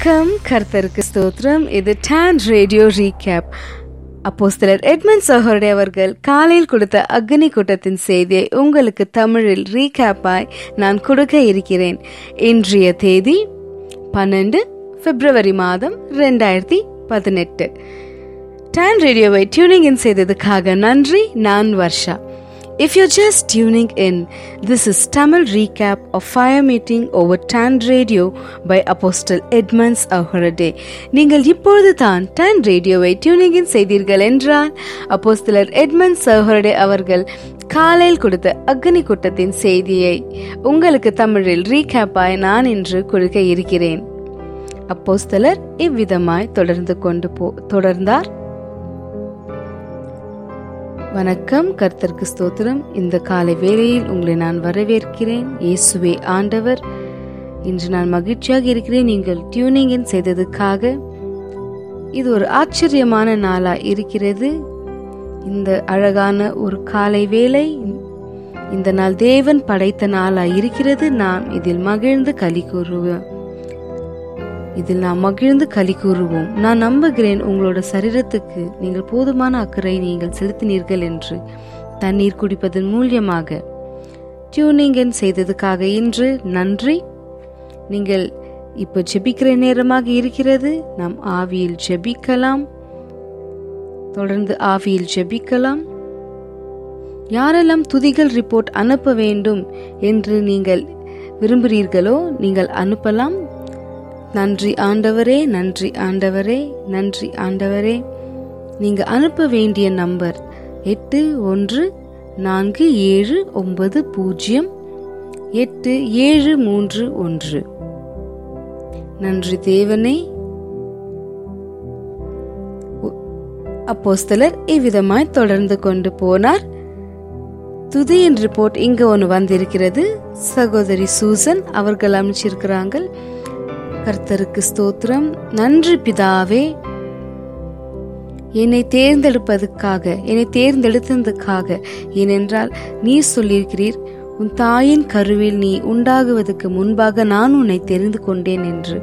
வணக்கம் கர்த்தருக்கு ஸ்தோத்திரம் இது டான் ரேடியோ ரீகேப் அப்போஸ்தலர் எட்மண்ட் சஹோரடே அவர்கள் காலையில் கொடுத்த அக்னி கூட்டத்தின் செய்தியை உங்களுக்கு தமிழில் ரீகேப்பாய் நான் கொடுக்க இருக்கிறேன் இன்றைய தேதி பன்னெண்டு பிப்ரவரி மாதம் ரெண்டாயிரத்தி பதினெட்டு டான் ரேடியோவை டியூனிங் இன் செய்ததுக்காக நன்றி நான் Varsha If you're just tuning in, this is Tamil recap of Fire Meeting over Tan Radio by Apostle Edmonds Ahurade. நீங்கள் இப்பொழுது தான் டான் ரேடியோவை டியூனிங் இன் செய்தீர்கள் என்றால் அப்போஸ்தலர் எட்மண்ட்ஸ் அஹரடே அவர்கள் காலையில் கொடுத்த அக்னி கூட்டத்தின் செய்தியை உங்களுக்கு தமிழில் ரீகேப்பாய் நான் இன்று கொடுக்க இருக்கிறேன் அப்போஸ்தலர் இவ்விதமாய் தொடர்ந்து கொண்டு போ தொடர்ந்தார் வணக்கம் கர்த்தருக்கு ஸ்தோத்திரம் இந்த காலை வேளையில் உங்களை நான் வரவேற்கிறேன் இயேசுவே ஆண்டவர் இன்று நான் மகிழ்ச்சியாக இருக்கிறேன் நீங்கள் டியூனிங் இன் செய்ததுக்காக இது ஒரு ஆச்சரியமான நாளா இருக்கிறது இந்த அழகான ஒரு காலை வேளை இந்த நாள் தேவன் படைத்த நாளா இருக்கிறது நாம் இதில் மகிழ்ந்து களி கூறுவோம் இதில் நாம் மகிழ்ந்து களி கூறுவோம் நான் நம்புகிறேன் உங்களோட சரீரத்துக்கு நீங்கள் போதுமான அக்கறை நீங்கள் செலுத்தினீர்கள் என்று தண்ணீர் குடிப்பதன் மூலியமாக டியூனிங் செய்ததுக்காக இன்று நன்றி நீங்கள் இப்போ ஜெபிக்கிற நேரமாக இருக்கிறது நாம் ஆவியில் ஜெபிக்கலாம் தொடர்ந்து ஆவியில் ஜெபிக்கலாம் யாரெல்லாம் துதிகள் ரிப்போர்ட் அனுப்ப வேண்டும் என்று நீங்கள் விரும்புகிறீர்களோ நீங்கள் அனுப்பலாம் நன்றி ஆண்டவரே நன்றி ஆண்டவரே நன்றி ஆண்டவரே நீங்க அனுப்ப வேண்டிய நம்பர் எட்டு ஒன்று நான்கு ஏழு ஒன்பது பூஜ்ஜியம் எட்டு ஏழு மூன்று ஒன்று நன்றி தேவனே அப்போஸ்தலர் இவ்விதமாய் தொடர்ந்து கொண்டு போனார் துதியின் ரிப்போர்ட் இங்க ஒன்று வந்திருக்கிறது சகோதரி சூசன் அவர்கள் அமைச்சிருக்கிறாங்க கர்த்தருக்கு ஸ்தோத்திரம் நன்றி பிதாவே என்னை தேர்ந்தெடுப்பதற்காக என்னை தேர்ந்தெடுத்ததுக்காக ஏனென்றால் நீ சொல்லியிருக்கிறீர் உன் தாயின் கருவில் நீ உண்டாகுவதற்கு முன்பாக நான் உன்னை தெரிந்து கொண்டேன் என்று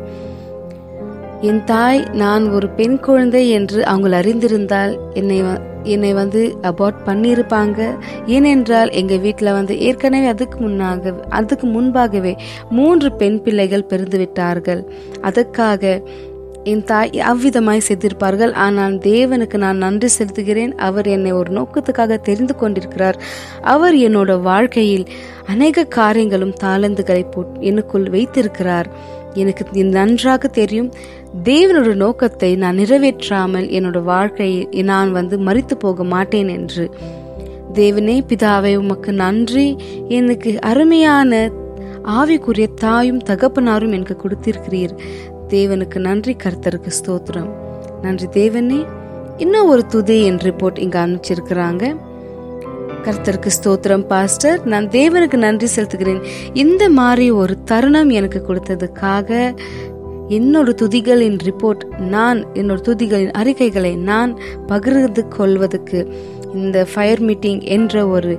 என் தாய் நான் ஒரு பெண் குழந்தை என்று அவங்க அறிந்திருந்தால் என்னை என்னை வந்து அபார்ட் பண்ணியிருப்பாங்க ஏனென்றால் எங்கள் வீட்டில் வந்து ஏற்கனவே அதுக்கு முன்னாக அதுக்கு முன்பாகவே மூன்று பெண் பிள்ளைகள் பிறந்து விட்டார்கள் அதற்காக என் தாய் அவ்விதமாய் செய்திருப்பார்கள் ஆனால் தேவனுக்கு நான் நன்றி செலுத்துகிறேன் அவர் என்னை ஒரு நோக்கத்துக்காக தெரிந்து கொண்டிருக்கிறார் அவர் என்னோட வாழ்க்கையில் அநேக காரியங்களும் தாளந்துகளை போட் எனக்குள் வைத்திருக்கிறார் எனக்கு நன்றாக தெரியும் தேவனோட நோக்கத்தை நான் நிறைவேற்றாமல் என்னோட வாழ்க்கையை நான் வந்து மறித்து போக மாட்டேன் என்று தேவனே பிதாவை உமக்கு நன்றி எனக்கு அருமையான ஆவிக்குரிய தாயும் தகப்பனாரும் எனக்கு கொடுத்திருக்கிறீர் தேவனுக்கு நன்றி கர்த்தருக்கு ஸ்தோத்திரம் நன்றி தேவனே இன்னும் ஒரு துதி என் ரிப்போர்ட் இங்க அனுப்பிச்சிருக்கிறாங்க கர்த்தருக்கு ஸ்தோத்திரம் பாஸ்டர் நான் தேவனுக்கு நன்றி செலுத்துகிறேன் இந்த மாதிரி ஒரு தருணம் எனக்கு கொடுத்ததுக்காக என்னோட துதிகளின் ரிப்போர்ட் நான் என்னோட துதிகளின் அறிக்கைகளை நான் பகிர்ந்து கொள்வதற்கு இந்த ஃபயர் மீட்டிங் என்ற ஒரு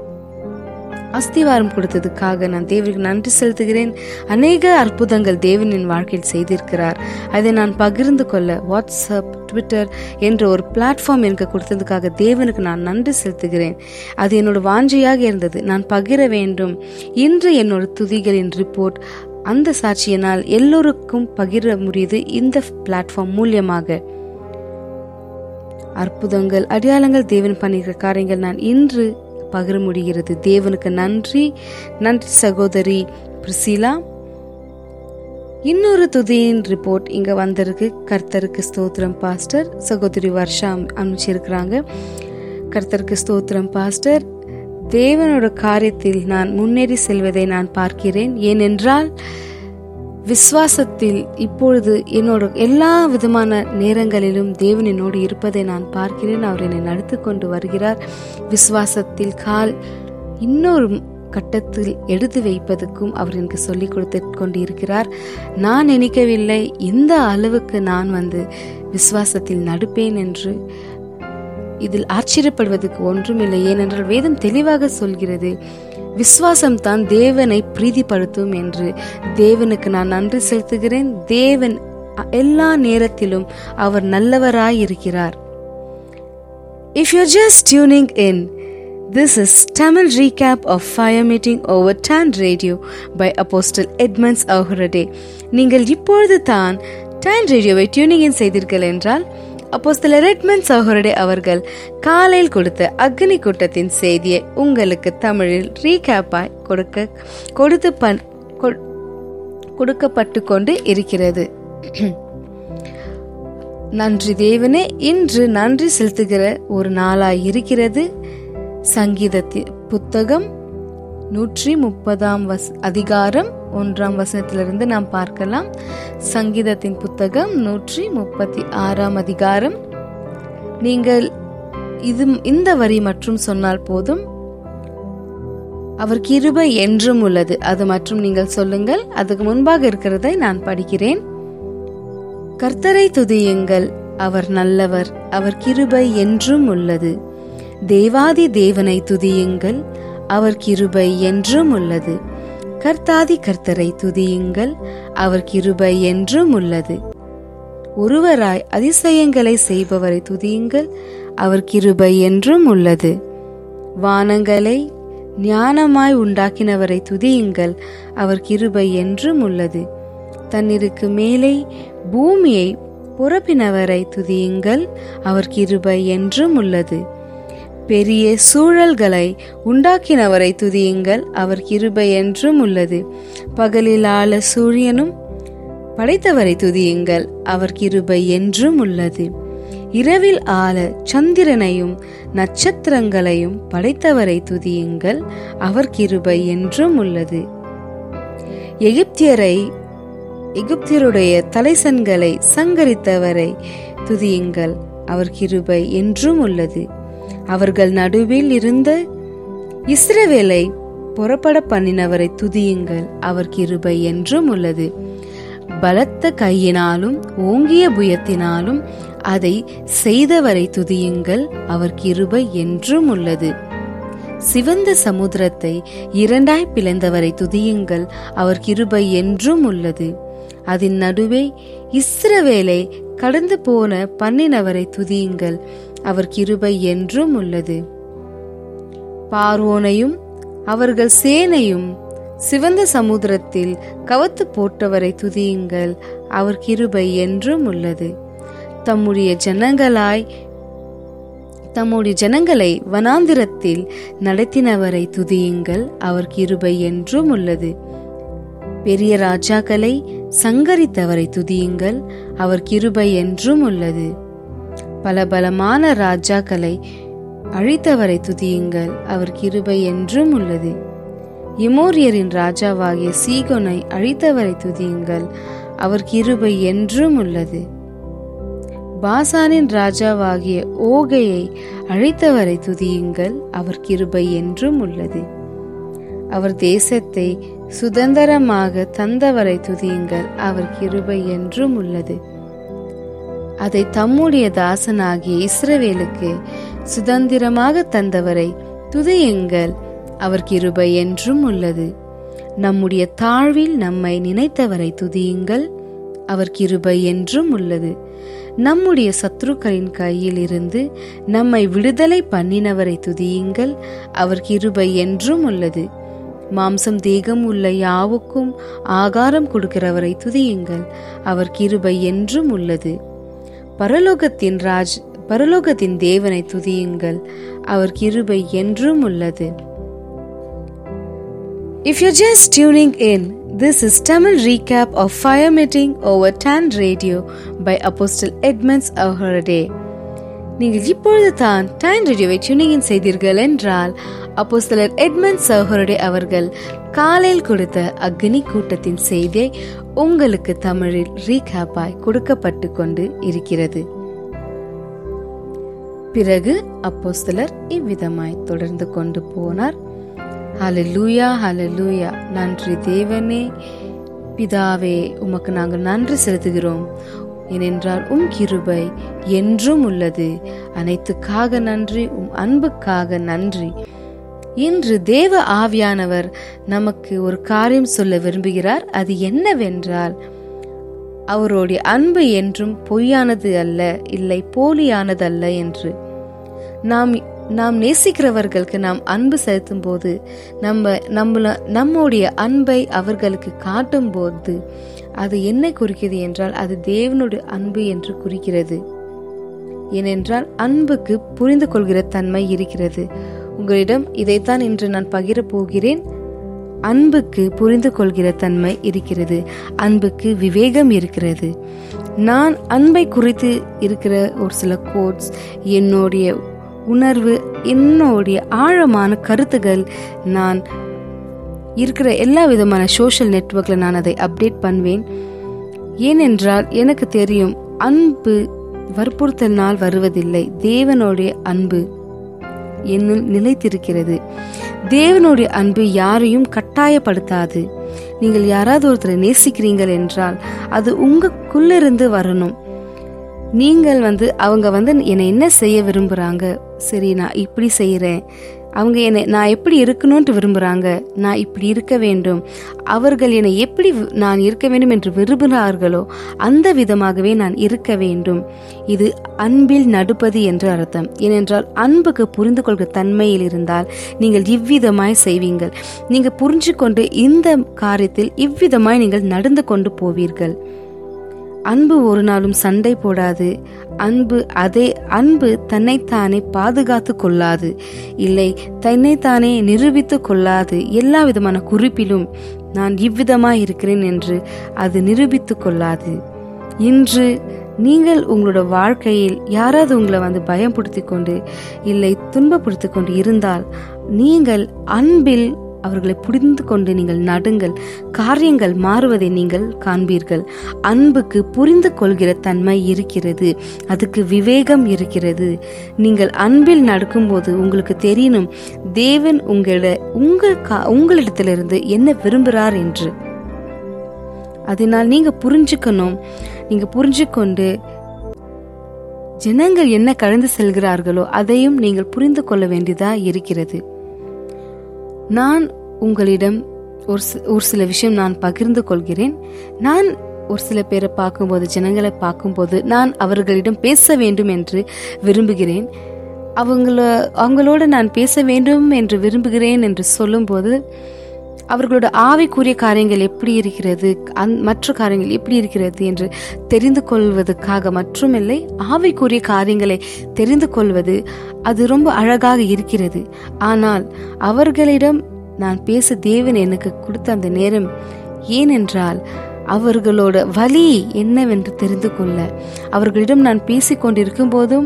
அஸ்திவாரம் கொடுத்ததுக்காக நான் தேவனுக்கு நன்றி செலுத்துகிறேன் அநேக அற்புதங்கள் தேவனின் வாழ்க்கையில் செய்திருக்கிறார் அதை நான் பகிர்ந்து கொள்ள வாட்ஸ்அப் ட்விட்டர் என்ற ஒரு பிளாட்ஃபார்ம் எனக்கு கொடுத்ததுக்காக தேவனுக்கு நான் நன்றி செலுத்துகிறேன் அது என்னோட வாஞ்சையாக இருந்தது நான் பகிர வேண்டும் இன்று என்னோட துதிகளின் ரிப்போர்ட் அந்த சாட்சியினால் எல்லோருக்கும் பகிர முடியுது இந்த பிளாட்ஃபார்ம் மூலியமாக அற்புதங்கள் அடையாளங்கள் தேவன் பண்ணியிருக்கிற காரியங்கள் நான் இன்று பகிர முடிகிறது தேவனுக்கு நன்றி நன்றி சகோதரி பிரிசிலா இன்னொரு துதியின் ரிப்போர்ட் இங்க வந்திருக்கு கர்த்தருக்கு ஸ்தோத்திரம் பாஸ்டர் சகோதரி வர்ஷா அனுப்பிச்சிருக்கிறாங்க கர்த்தருக்கு ஸ்தோத்திரம் பாஸ்டர் தேவனோட காரியத்தில் நான் முன்னேறி செல்வதை நான் பார்க்கிறேன் ஏனென்றால் விசுவாசத்தில் இப்பொழுது என்னோட எல்லா விதமான நேரங்களிலும் தேவன் என்னோடு இருப்பதை நான் பார்க்கிறேன் அவர் என்னை நடத்து கொண்டு வருகிறார் விசுவாசத்தில் கால் இன்னொரு கட்டத்தில் எடுத்து வைப்பதற்கும் அவர் எனக்கு சொல்லிக் கொடுத்து கொண்டு இருக்கிறார் நான் நினைக்கவில்லை இந்த அளவுக்கு நான் வந்து விசுவாசத்தில் நடுப்பேன் என்று இதில் ஆச்சரியப்படுவதற்கு ஒன்றுமில்லை ஏனென்றால் வேதம் தெளிவாக சொல்கிறது விசுவாசம் தான் தேவனை பிரீதிப்படுத்தும் என்று தேவனுக்கு நான் நன்றி செலுத்துகிறேன் தேவன் எல்லா நேரத்திலும் அவர் நல்லவராயிருக்கிறார் If you're just tuning in, this is Tamil recap of fire meeting over Tan Radio by Apostle Edmonds Ahurade. நீங்கள் இப்பொழுது தான் டான் ரேடியோவை டியூனிங் இன் செய்தீர்கள் என்றால் அப்போஸ்தலர் ரெட்மண்ட் சகோதரே அவர்கள் காலையில் கொடுத்த அக்னி கூட்டத்தின் செய்தியை உங்களுக்கு தமிழில் ரீகேப்பாய் கொடுக்க கொடுத்து பண் கொ- கொடுக்கப்பட்டு கொண்டு இருக்கிறது நன்றி தேவனே இன்று நன்றி செலுத்துகிற ஒரு நாளாய் இருக்கிறது சங்கீதத்தி புத்தகம் நூற்றி முப்பதாம் வஸ் அதிகாரம் ஒன்றாம் வசனத்திலிருந்து நாம் பார்க்கலாம் சங்கீதத்தின் புத்தகம் நூற்றி முப்பத்தி ஆறாம் அதிகாரம் நீங்கள் இது இந்த வரி மற்றும் சொன்னால் போதும் அவர் கிருபை என்றும் உள்ளது அது மற்றும் நீங்கள் சொல்லுங்கள் அதுக்கு முன்பாக இருக்கிறதை நான் படிக்கிறேன் கர்த்தரை துதியுங்கள் அவர் நல்லவர் அவர் கிருபை என்றும் உள்ளது தேவாதி தேவனை துதியுங்கள் அவர் கிருபை என்றும் உள்ளது கர்த்தாதி கர்த்தரை துதியுங்கள் அவர் கிருபை என்றும் உள்ளது ஒருவராய் அதிசயங்களை செய்பவரை துதியுங்கள் அவர் கிருபை என்றும் உள்ளது வானங்களை ஞானமாய் உண்டாக்கினவரை துதியுங்கள் அவர் கிருபை என்றும் உள்ளது தன்னிருக்கு மேலே பூமியை புறப்பினவரை துதியுங்கள் அவர் கிருபை என்றும் உள்ளது பெரிய சூழல்களை உண்டாக்கினவரை துதியுங்கள் அவர் கிருபை என்றும் உள்ளது பகலில் ஆள சூரியனும் படைத்தவரை துதியுங்கள் அவர் கிருபை என்றும் உள்ளது இரவில் ஆள சந்திரனையும் நட்சத்திரங்களையும் படைத்தவரை துதியுங்கள் அவர் கிருபை என்றும் உள்ளது எகிப்தியரை எகிப்தியருடைய தலைசன்களை சங்கரித்தவரை துதியுங்கள் அவர் கிருபை என்றும் உள்ளது அவர்கள் நடுவில் இருந்த இஸ்ரவேலை புறப்பட பண்ணினவரை துதியுங்கள் அவர் கிருபை என்றும் உள்ளது பலத்த கையினாலும் ஓங்கிய புயத்தினாலும் அதை செய்தவரை துதியுங்கள் அவர் கிருபை என்றும் உள்ளது சிவந்த சமுத்திரத்தை இரண்டாய் பிளந்தவரை துதியுங்கள் அவர் கிருபை என்றும் உள்ளது அதன் நடுவே இஸ்ரவேலை கடந்து போன பண்ணினவரை துதியுங்கள் அவர் கிருபை என்றும் உள்ளது பார்வோனையும் அவர்கள் சேனையும் சிவந்த சமுத்திரத்தில் கவத்து போட்டவரை துதியுங்கள் அவர் கிருபை என்றும் உள்ளது தம்முடைய ஜனங்களாய் தம்முடைய ஜனங்களை வனாந்திரத்தில் நடத்தினவரை துதியுங்கள் அவர் கிருபை என்றும் உள்ளது பெரிய ராஜாக்களை சங்கரித்தவரை துதியுங்கள் அவர் கிருபை என்றும் உள்ளது பல பலமான ராஜாக்களை அழித்தவரை துதியுங்கள் அவர் கிருபை என்றும் உள்ளது இமோரியரின் ராஜாவாகிய சீகோனை அழித்தவரை துதியுங்கள் அவர் கிருபை என்றும் உள்ளது பாசானின் ராஜாவாகிய ஓகையை அழித்தவரை துதியுங்கள் அவர் கிருபை என்றும் உள்ளது அவர் தேசத்தை சுதந்திரமாக தந்தவரை துதியுங்கள் அவர் கிருபை என்றும் உள்ளது அதை தம்முடைய தாசனாகிய இஸ்ரவேலுக்கு சுதந்திரமாக தந்தவரை துதியுங்கள் அவர் கிருபை என்றும் உள்ளது நம்முடைய தாழ்வில் நம்மை நினைத்தவரை துதியுங்கள் அவர் கிருபை என்றும் உள்ளது நம்முடைய சத்துருக்களின் கையில் இருந்து நம்மை விடுதலை பண்ணினவரை துதியுங்கள் அவர் கிருபை என்றும் உள்ளது மாம்சம் தேகம் உள்ள யாவுக்கும் ஆகாரம் கொடுக்கிறவரை துதியுங்கள் அவர் கிருபை என்றும் உள்ளது பரலோகத்தின் ராஜ் பரலோகத்தின் தேவனை துதியுங்கள் அவர் கிருபை என்றும் உள்ளது If you're just tuning in, this is Tamil recap of Fire Meeting over Tan Radio by Apostle Edmonds Ahurade. நீங்கள் இப்பொழுது தான் டைம் ரேடியோவை டியூனிங் இன் செய்தீர்கள் என்றால் அப்போஸ்தலர் எட்மண்ட் சௌஹருடைய அவர்கள் காலையில் கொடுத்த அக்னி கூட்டத்தின் செய்தியை உங்களுக்கு தமிழில் ரீகேப்பாய் கொடுக்கப்பட்டு கொண்டு இருக்கிறது பிறகு அப்போஸ்தலர் இவ்விதமாய் தொடர்ந்து கொண்டு போனார் ஹalleluya ஹalleluya நன்றி தேவனே பிதாவே உமக்கு நாங்கள் நன்றி செலுத்துகிறோம் ஏனென்றால் உம் கிருபை என்றும் உள்ளது அனைத்துக்காக நன்றி உம் அன்புக்காக நன்றி இன்று தேவ ஆவியானவர் நமக்கு ஒரு காரியம் சொல்ல விரும்புகிறார் அது என்னவென்றால் அவருடைய அன்பு என்றும் பொய்யானது அல்ல இல்லை போலியானது அல்ல என்று நாம் நாம் நேசிக்கிறவர்களுக்கு நாம் அன்பு செலுத்தும் போது நம்ம நம்மள நம்முடைய அன்பை அவர்களுக்கு காட்டும் போது அது என்ன குறிக்கிறது என்றால் அது தேவனுடைய அன்பு என்று குறிக்கிறது ஏனென்றால் அன்புக்கு புரிந்து கொள்கிற தன்மை இருக்கிறது உங்களிடம் இதைத்தான் இன்று நான் பகிரப் போகிறேன் அன்புக்கு புரிந்து கொள்கிற தன்மை இருக்கிறது அன்புக்கு விவேகம் இருக்கிறது நான் அன்பை குறித்து இருக்கிற ஒரு சில கோட்ஸ் என்னுடைய உணர்வு என்னுடைய ஆழமான கருத்துகள் நான் இருக்கிற எல்லா விதமான சோஷியல் நெட்ஒர்க்ல நான் அதை அப்டேட் பண்ணுவேன் ஏனென்றால் எனக்கு தெரியும் அன்பு வற்புறுத்தலினால் வருவதில்லை தேவனுடைய அன்பு என்னுள் நிலைத்திருக்கிறது தேவனுடைய அன்பு யாரையும் கட்டாயப்படுத்தாது நீங்கள் யாராவது ஒருத்தரை நேசிக்கிறீங்கள் என்றால் அது உங்களுக்குள்ளிருந்து வரணும் நீங்கள் வந்து அவங்க வந்து என்னை என்ன செய்ய விரும்புறாங்க சரி நான் இப்படி செய்யறேன் அவங்க என்னை நான் எப்படி இருக்கணும்னு விரும்புறாங்க நான் இப்படி இருக்க வேண்டும் அவர்கள் என்னை எப்படி நான் இருக்க வேண்டும் என்று விரும்புகிறார்களோ அந்த விதமாகவே நான் இருக்க வேண்டும் இது அன்பில் நடுப்பது என்று அர்த்தம் ஏனென்றால் அன்புக்கு புரிந்து கொள்கிற தன்மையில் இருந்தால் நீங்கள் இவ்விதமாய் செய்வீங்கள் நீங்கள் புரிஞ்சு கொண்டு இந்த காரியத்தில் இவ்விதமாய் நீங்கள் நடந்து கொண்டு போவீர்கள் அன்பு ஒரு நாளும் சண்டை போடாது அன்பு அதே அன்பு தன்னைத்தானே பாதுகாத்து கொள்ளாது இல்லை தன்னைத்தானே நிரூபித்து கொள்ளாது எல்லா விதமான குறிப்பிலும் நான் இவ்விதமாய் இருக்கிறேன் என்று அது நிரூபித்து கொள்ளாது இன்று நீங்கள் உங்களோட வாழ்க்கையில் யாராவது உங்களை வந்து பயப்படுத்தி கொண்டு இல்லை துன்பப்படுத்தி கொண்டு இருந்தால் நீங்கள் அன்பில் அவர்களை புரிந்து கொண்டு நீங்கள் நடுங்கள் காரியங்கள் மாறுவதை நீங்கள் காண்பீர்கள் அன்புக்கு புரிந்து கொள்கிற தன்மை இருக்கிறது அதுக்கு விவேகம் இருக்கிறது நீங்கள் அன்பில் நடக்கும்போது உங்களுக்கு தெரியணும் தேவன் உங்கள உங்கள் உங்களிடத்திலிருந்து என்ன விரும்புகிறார் என்று அதனால் நீங்க புரிஞ்சுக்கணும் நீங்க புரிஞ்சுக்கொண்டு ஜனங்கள் என்ன கடந்து செல்கிறார்களோ அதையும் நீங்கள் புரிந்து கொள்ள வேண்டியதா இருக்கிறது நான் உங்களிடம் ஒரு ஒரு சில விஷயம் நான் பகிர்ந்து கொள்கிறேன் நான் ஒரு சில பேரை பார்க்கும்போது ஜனங்களை பார்க்கும்போது நான் அவர்களிடம் பேச வேண்டும் என்று விரும்புகிறேன் அவங்கள அவங்களோட நான் பேச வேண்டும் என்று விரும்புகிறேன் என்று சொல்லும்போது அவர்களோட ஆவிக்குரிய காரியங்கள் எப்படி இருக்கிறது அந் மற்ற காரியங்கள் எப்படி இருக்கிறது என்று தெரிந்து கொள்வதற்காக மட்டுமில்லை ஆவிக்குரிய காரியங்களை தெரிந்து கொள்வது அது ரொம்ப அழகாக இருக்கிறது ஆனால் அவர்களிடம் நான் பேச தேவன் எனக்கு கொடுத்த அந்த நேரம் ஏனென்றால் அவர்களோட வலி என்னவென்று தெரிந்து கொள்ள அவர்களிடம் நான் பேசிக் கொண்டிருக்கும் போதும்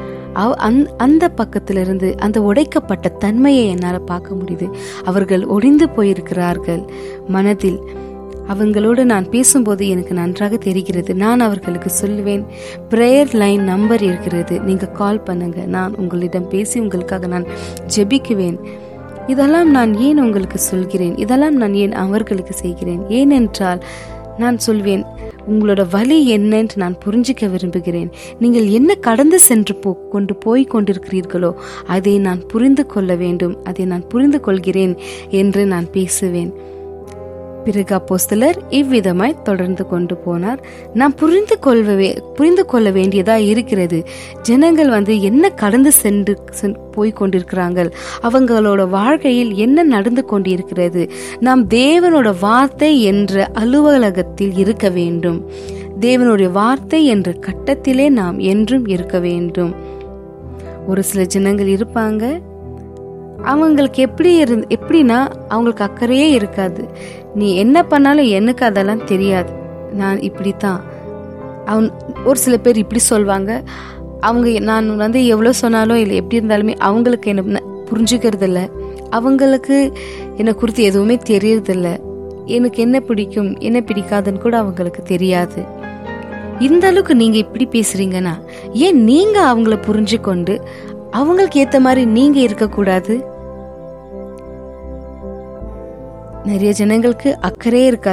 அந்த பக்கத்திலிருந்து அந்த உடைக்கப்பட்ட தன்மையை என்னால் பார்க்க முடியுது அவர்கள் ஒடிந்து போயிருக்கிறார்கள் மனதில் அவங்களோடு நான் பேசும்போது எனக்கு நன்றாக தெரிகிறது நான் அவர்களுக்கு சொல்லுவேன் ப்ரேயர் லைன் நம்பர் இருக்கிறது நீங்க கால் பண்ணுங்க நான் உங்களிடம் பேசி உங்களுக்காக நான் ஜெபிக்குவேன் இதெல்லாம் நான் ஏன் உங்களுக்கு சொல்கிறேன் இதெல்லாம் நான் ஏன் அவர்களுக்கு செய்கிறேன் ஏனென்றால் நான் சொல்வேன் உங்களோட வழி என்னன்னு நான் புரிஞ்சிக்க விரும்புகிறேன் நீங்கள் என்ன கடந்து சென்று போ கொண்டு போய் கொண்டிருக்கிறீர்களோ அதை நான் புரிந்து கொள்ள வேண்டும் அதை நான் புரிந்து கொள்கிறேன் என்று நான் பேசுவேன் பிறகு அப்போஸ்தலர் இவ்விதமாய் தொடர்ந்து கொண்டு போனார் நாம் புரிந்து கொள்வவே புரிந்து கொள்ள வேண்டியதா இருக்கிறது ஜனங்கள் வந்து என்ன கடந்து சென்று போய் கொண்டிருக்கிறாங்க அவங்களோட வாழ்க்கையில் என்ன நடந்து கொண்டிருக்கிறது நாம் தேவனோட வார்த்தை என்ற அலுவலகத்தில் இருக்க வேண்டும் தேவனுடைய வார்த்தை என்ற கட்டத்திலே நாம் என்றும் இருக்க வேண்டும் ஒரு சில ஜனங்கள் இருப்பாங்க அவங்களுக்கு எப்படி இரு எப்படின்னா அவங்களுக்கு அக்கறையே இருக்காது நீ என்ன பண்ணாலும் எனக்கு அதெல்லாம் தெரியாது நான் இப்படித்தான் அவன் ஒரு சில பேர் இப்படி சொல்வாங்க அவங்க நான் வந்து எவ்வளோ சொன்னாலும் இல்லை எப்படி இருந்தாலுமே அவங்களுக்கு என்ன புரிஞ்சுக்கிறது இல்லை அவங்களுக்கு என்னை குறித்து எதுவுமே தெரியறதில்ல எனக்கு என்ன பிடிக்கும் என்ன பிடிக்காதுன்னு கூட அவங்களுக்கு தெரியாது இந்த அளவுக்கு நீங்க இப்படி பேசுறீங்கன்னா ஏன் நீங்க அவங்கள புரிஞ்சு கொண்டு அவங்களுக்கு ஏத்த மாதிரி நீங்க இருக்கக்கூடாது நிறைய ஜனங்களுக்கு அக்கறையே இருக்காது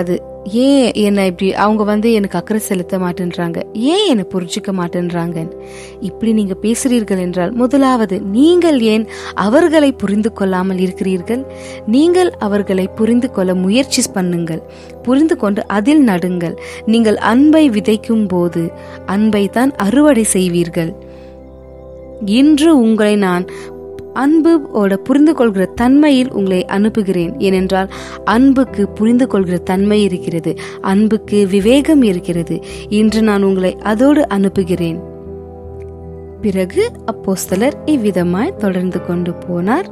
ஏன் என்னை இப்படி அவங்க வந்து எனக்கு அக்கறை செலுத்த மாட்டேன்றாங்க ஏன் என்னை புரிஞ்சிக்க மாட்டேன்றாங்க இப்படி நீங்க பேசுறீர்கள் என்றால் முதலாவது நீங்கள் ஏன் அவர்களை புரிந்து கொள்ளாமல் இருக்கிறீர்கள் நீங்கள் அவர்களை புரிந்து கொள்ள முயற்சி பண்ணுங்கள் புரிந்து கொண்டு அதில் நடுங்கள் நீங்கள் அன்பை விதைக்கும் போது அன்பை தான் அறுவடை செய்வீர்கள் இன்று உங்களை நான் அன்போட புரிந்து கொள்கிற தன்மையில் உங்களை அனுப்புகிறேன் ஏனென்றால் அன்புக்கு புரிந்து கொள்கிற தன்மை இருக்கிறது அன்புக்கு விவேகம் இருக்கிறது இன்று நான் உங்களை அதோடு அனுப்புகிறேன் பிறகு அப்போஸ்தலர் இவ்விதமாய் தொடர்ந்து கொண்டு போனார்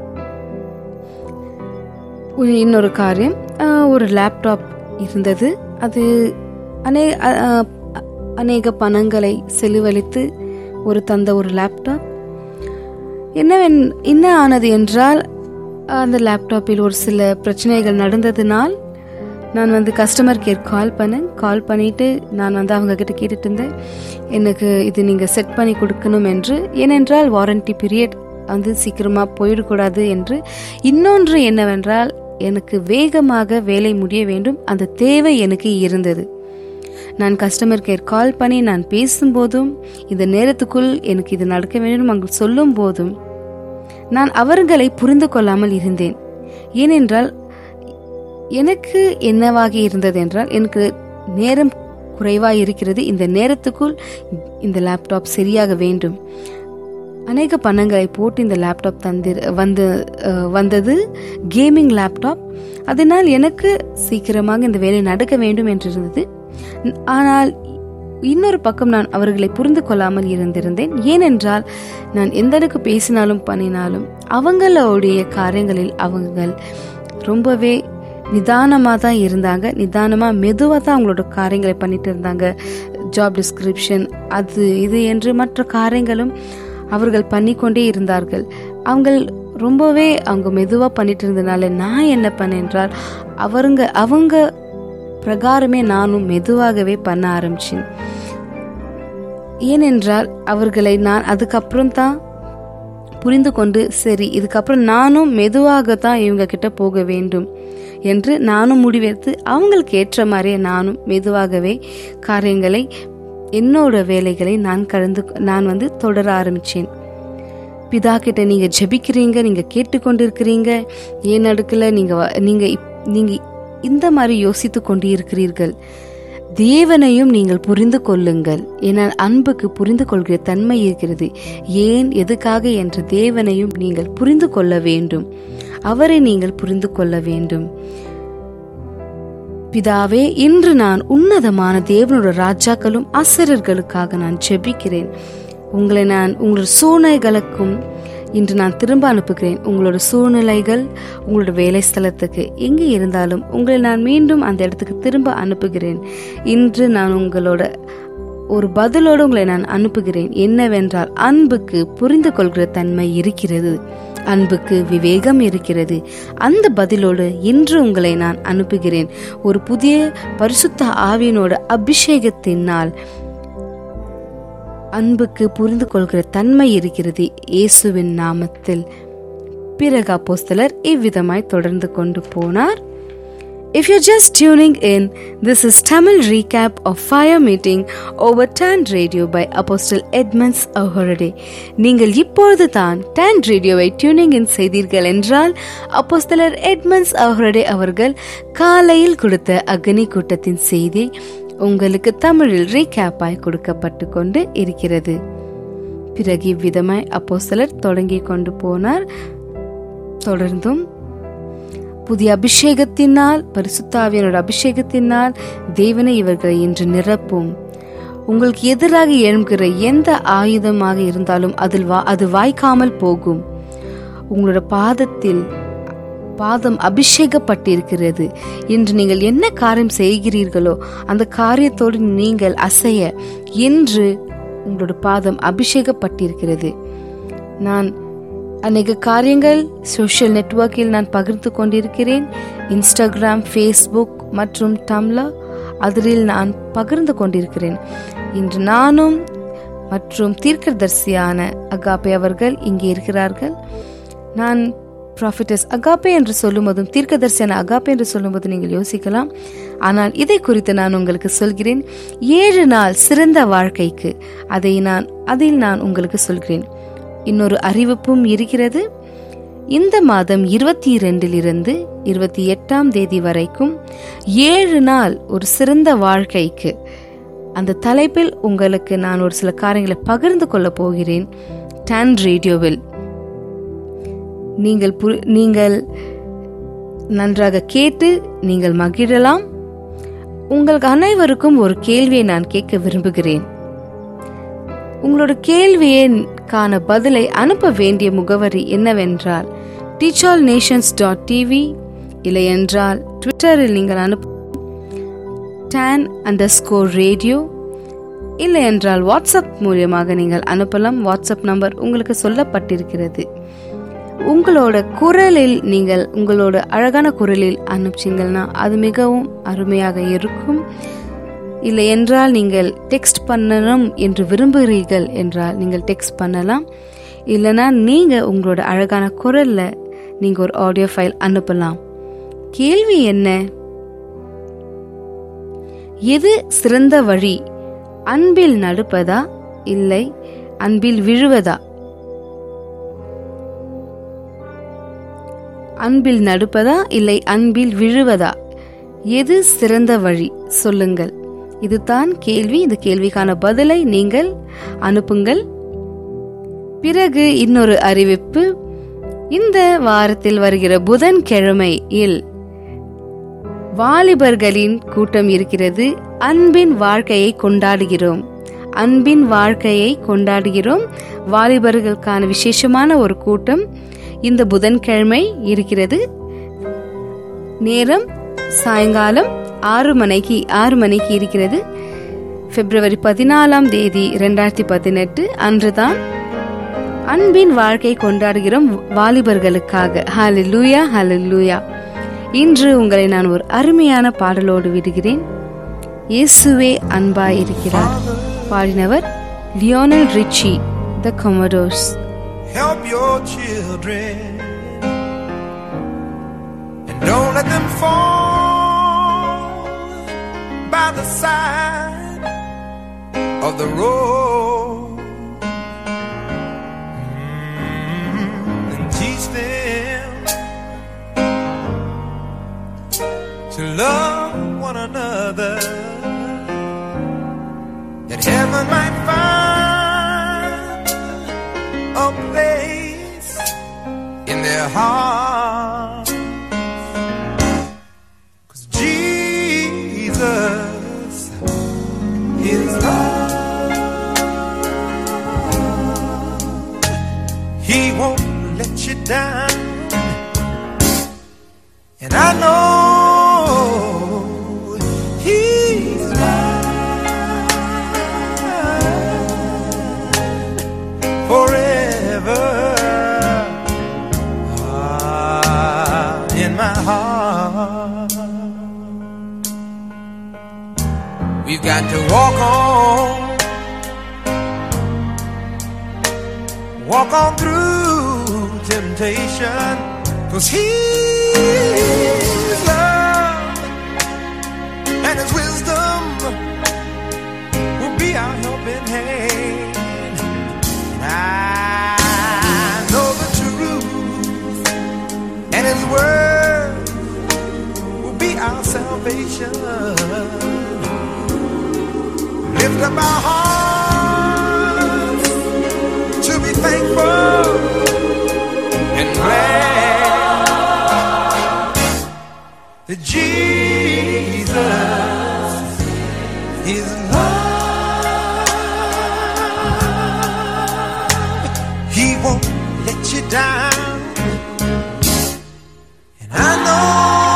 ஒரு இன்னொரு காரியம் ஆஹ், ஒரு லேப்டாப் இருந்தது அது அநே அ- அ- அநேக பணங்களை செலவழித்து ஒரு தந்த ஒரு லேப்டாப் என்னவென் என்ன ஆனது என்றால் அந்த லேப்டாப்பில் ஒரு சில பிரச்சனைகள் நடந்ததினால் நான் வந்து கஸ்டமர் கேர் கால் பண்ணேன் கால் பண்ணிட்டு நான் வந்து அவங்க கிட்ட கேட்டுட்டு இருந்தேன் எனக்கு இது நீங்கள் செட் பண்ணி கொடுக்கணும் என்று ஏனென்றால் வாரண்டி பீரியட் வந்து சீக்கிரமாக போயிடக்கூடாது என்று இன்னொன்று என்னவென்றால் எனக்கு வேகமாக வேலை முடிய வேண்டும் அந்த தேவை எனக்கு இருந்தது நான் கஸ்டமர் கேர் கால் பண்ணி நான் பேசும்போதும் இந்த நேரத்துக்குள் எனக்கு இது நடக்க வேண்டும் அவங்க சொல்லும் போதும் நான் அவர்களை புரிந்து கொள்ளாமல் இருந்தேன் ஏனென்றால் எனக்கு என்னவாக இருந்தது என்றால் எனக்கு நேரம் குறைவாக இருக்கிறது இந்த நேரத்துக்குள் இந்த லேப்டாப் சரியாக வேண்டும் அநேக பணங்களை போட்டு இந்த லேப்டாப் தந்து வந்து அஹ், வந்தது கேமிங் லேப்டாப் அதனால் எனக்கு சீக்கிரமாக இந்த வேலை நடக்க வேண்டும் என்று இருந்தது ந- ஆனால் இன்னொரு பக்கம் நான் அவர்களை புரிந்து கொள்ளாமல் இருந்திருந்தேன் ஏனென்றால் நான் எந்த அளவுக்கு பேசினாலும் பண்ணினாலும் அவங்களுடைய காரியங்களில் அவங்கள் ரொம்பவே நிதானமாக தான் இருந்தாங்க நிதானமாக மெதுவாக தான் அவங்களோட காரியங்களை பண்ணிட்டு இருந்தாங்க ஜாப் டிஸ்கிரிப்ஷன் அது இது என்று மற்ற காரியங்களும் அவர்கள் பண்ணிக்கொண்டே இருந்தார்கள் அவங்க ரொம்பவே அவங்க மெதுவாக பண்ணிட்டு இருந்தனால நான் என்ன பண்ணேன் என்றால் அவருங்க அவங்க பிரகாரமே நானும் மெதுவாகவே பண்ண ஆரம்பிச்சேன் ஏனென்றால் அவர்களை நான் அதுக்கப்புறம் தான் புரிந்து கொண்டு சரி இதுக்கப்புறம் நானும் மெதுவாக தான் இவங்க கிட்ட போக வேண்டும் என்று நானும் முடிவெடுத்து அவங்களுக்கு ஏற்ற மாதிரியே நானும் மெதுவாகவே காரியங்களை என்னோட வேலைகளை நான் கடந்து நான் வந்து தொடர ஆரம்பிச்சேன் பிதா கிட்ட நீங்க ஜெபிக்கிறீங்க நீங்க கேட்டுக்கொண்டிருக்கிறீங்க ஏன் அடுக்கல நீங்க வ- நீங்க இப்- நீங்க இந்த மாதிரி யோசித்து கொண்டு இருக்கிறீர்கள் தேவனையும் நீங்கள் புரிந்து கொள்ளுங்கள் ஏனால் அன்புக்கு புரிந்து கொள்கிற தன்மை இருக்கிறது ஏன் எதுக்காக என்ற தேவனையும் நீங்கள் புரிந்து கொள்ள வேண்டும் அவரை நீங்கள் புரிந்து கொள்ள வேண்டும் பிதாவே இன்று நான் உன்னதமான தேவனோட ராஜாக்களும் ஆசிரியர்களுக்காக நான் ஜெபிக்கிறேன் உங்களை நான் உங்களோட சூழ்நிலைகளுக்கும் இன்று நான் திரும்ப அனுப்புகிறேன் உங்களோட சூழ்நிலைகள் உங்களோட வேலை ஸ்தலத்துக்கு எங்கே இருந்தாலும் உங்களை நான் மீண்டும் அந்த இடத்துக்கு திரும்ப அனுப்புகிறேன் இன்று நான் உங்களோட ஒரு பதிலோடு உங்களை நான் அனுப்புகிறேன் என்னவென்றால் அன்புக்கு புரிந்து கொள்கிற தன்மை இருக்கிறது அன்புக்கு விவேகம் இருக்கிறது அந்த பதிலோடு இன்று உங்களை நான் அனுப்புகிறேன் ஒரு புதிய பரிசுத்த ஆவியனோட அபிஷேகத்தினால் அன்புக்கு புரிந்து கொள்கிற தன்மை இருக்கிறது இயேசுவின் நாமத்தில் பிறகு அப்போஸ்தலர் இவ்விதமாய் தொடர்ந்து கொண்டு போனார் If you're just tuning in, this is Tamil recap of Fire Meeting over Tan Radio by Apostle Edmonds Ahorade. நீங்கள் இப்பொழுது தான் டான் ரேடியோவை டியூனிங் இன் செய்தீர்கள் என்றால் அப்போஸ்தலர் எட்மண்ட்ஸ் அவருடைய அவர்கள் காலையில் கொடுத்த அக்னி கூட்டத்தின் செய்தி உங்களுக்கு தமிழில் ரீகேப்பாய் கொடுக்கப்பட்டு கொண்டு இருக்கிறது பிறகு இவ்விதமாய் அப்போஸ்தலர் தொடங்கி கொண்டு போனார் தொடர்ந்தும் புதிய அபிஷேகத்தினால் பரிசுத்தாவியனோட அபிஷேகத்தினால் தேவனை இவர்களை இன்று நிரப்பும் உங்களுக்கு எதிராக எழும்புகிற எந்த ஆயுதமாக இருந்தாலும் அதில் வா அது வாய்க்காமல் போகும் உங்களோட பாதத்தில் பாதம் அபிஷேகப்பட்டிருக்கிறது இன்று நீங்கள் என்ன காரியம் செய்கிறீர்களோ அந்த காரியத்தோடு நீங்கள் அசைய இன்று உங்களோட பாதம் அபிஷேகப்பட்டிருக்கிறது நான் அநேக காரியங்கள் சோஷியல் நெட்வொர்க்கில் நான் பகிர்ந்து கொண்டிருக்கிறேன் இன்ஸ்டாகிராம் ஃபேஸ்புக் மற்றும் டம்லா அதில் நான் பகிர்ந்து கொண்டிருக்கிறேன் இன்று நானும் மற்றும் தீர்க்கதரிசியான அகாப்பே அவர்கள் இங்கே இருக்கிறார்கள் நான் ப்ராஃபிட்டஸ் அகாப்பே என்று சொல்லும்போதும் தீர்க்கதரிசியான அகாப்பே என்று சொல்லும்போது நீங்கள் யோசிக்கலாம் ஆனால் இதை குறித்து நான் உங்களுக்கு சொல்கிறேன் ஏழு நாள் சிறந்த வாழ்க்கைக்கு அதை நான் அதில் நான் உங்களுக்கு சொல்கிறேன் இன்னொரு அறிவிப்பும் இருக்கிறது இந்த மாதம் இருபத்தி இரண்டிலிருந்து இருபத்தி எட்டாம் தேதி வரைக்கும் ஏழு நாள் ஒரு சிறந்த வாழ்க்கைக்கு அந்த தலைப்பில் உங்களுக்கு நான் ஒரு சில காரியங்களை பகிர்ந்து கொள்ளப் போகிறேன் டான் ரேடியோவில் நீங்கள் பு- நீங்கள் நன்றாக கேட்டு நீங்கள் மகிழலாம் உங்களுக்கு அனைவருக்கும் ஒரு கேள்வியை நான் கேட்க விரும்புகிறேன் உங்களோட கேள்வியேக்கான பதிலை அனுப்ப வேண்டிய முகவரி என்னவென்றால் டீச்சால் நேஷன்ஸ் டாட் டிவி இல்லை என்றால் ட்விட்டரில் நீங்கள் அனுப்ப டேன் அண்டர் ஸ்கோர் ரேடியோ இல்லை என்றால் வாட்ஸ்அப் மூலியமாக நீங்கள் அனுப்பலாம் வாட்ஸ்அப் நம்பர் உங்களுக்கு சொல்லப்பட்டிருக்கிறது உங்களோட குரலில் நீங்கள் உங்களோட அழகான குரலில் அனுப்பிச்சிங்கன்னா அது மிகவும் அருமையாக இருக்கும் இல்லை என்றால் நீங்கள் டெக்ஸ்ட் பண்ணணும் என்று விரும்புகிறீர்கள் என்றால் நீங்கள் டெக்ஸ்ட் பண்ணலாம் இல்லைனா நீங்கள் உங்களோட அழகான குரல்ல நீங்கள் ஒரு ஆடியோ ஃபைல் அனுப்பலாம் கேள்வி என்ன எது சிறந்த வழி அன்பில் நடுப்பதா இல்லை அன்பில் விழுவதா அன்பில் நடுப்பதா இல்லை அன்பில் விழுவதா எது சிறந்த வழி சொல்லுங்கள் இதுதான் கேள்வி இந்த கேள்விக்கான பதிலை நீங்கள் அனுப்புங்கள் பிறகு இன்னொரு அறிவிப்பு இந்த வாரத்தில் வருகிற புதன்கிழமையில் வாலிபர்களின் கூட்டம் இருக்கிறது அன்பின் வாழ்க்கையை கொண்டாடுகிறோம் அன்பின் வாழ்க்கையை கொண்டாடுகிறோம் வாலிபர்களுக்கான விசேஷமான ஒரு கூட்டம் இந்த புதன்கிழமை இருக்கிறது நேரம் சாயங்காலம் ஆறு மணிக்கு ஆறு மணிக்கு இருக்கிறது பிப்ரவரி பதினாலாம் தேதி ரெண்டாயிரத்தி பதினெட்டு அன்றுதான் அன்பின் வாழ்க்கை கொண்டாடுகிறோம் வாலிபர்களுக்காக ஹalleluya ஹalleluya இன்று உங்களை நான் ஒரு அருமையான பாடலோடு விடுகிறேன் இயேசுவே அன்பாய் இருக்கிறார் பாடினவர் Lionel Richie the Commodores Help your children and don't let them fall by the side of the road. Mm, And teach them to love one another that heaven might find a place in their heart. Cause Jesus is love. He won't let you down. And I know He's mine forever ah, in my heart. We've got to walk on, walk on through temptation, cause His love and His wisdom will be our helping hand. I know the truth, and His word will be our salvation. Lift up our hearts to be thankful and glad that Jesus is love. He won't let you down. And I know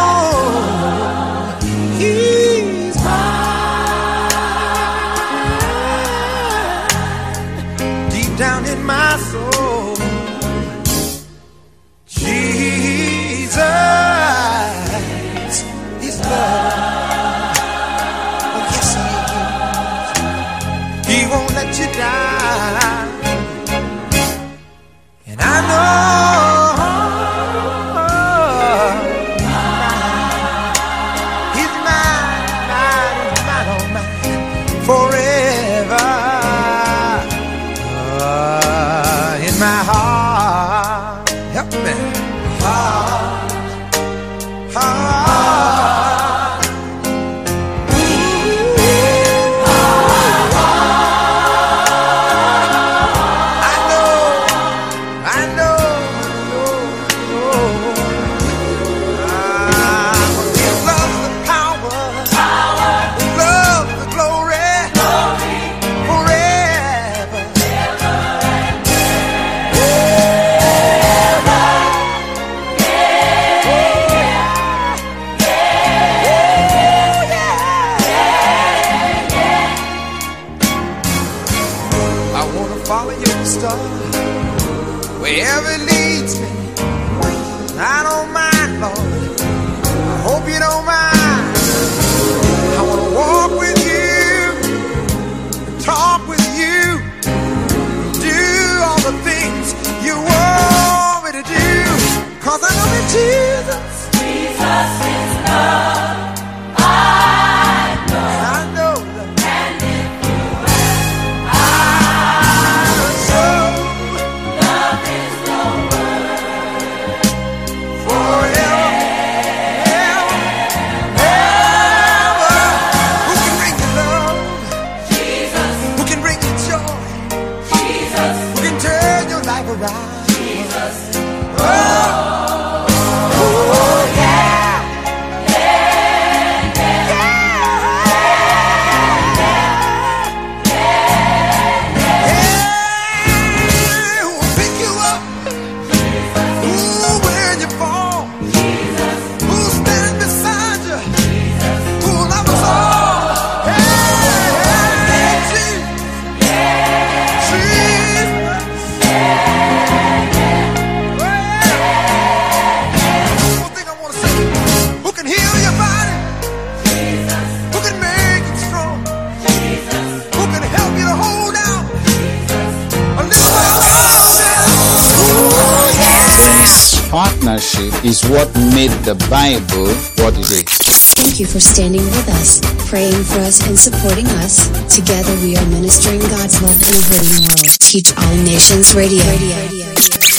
He's mine. Deep down in my soul. Jesus is love. Oh, yes, He is. He won't let you down. And I know wherever it leads me. I don't mind, Lord. I hope you don't mind. I want to walk with you, talk with you, do all the things you want me to do. Cause I know that Jesus. I know that. Pick you up Ooh, when you fall. Who'll stand beside you? Who'll love us all? Hey, Jesus. Jesus. One thing I wanna say. Who can heal your body? Who can make it strong? Who can help you to hold out? A little This partnership is what made the Bible what it is. Thank you for standing with us, praying for us, and supporting us. Together we are ministering God's love in a hurting world. Teach All Nations Radio. Radio.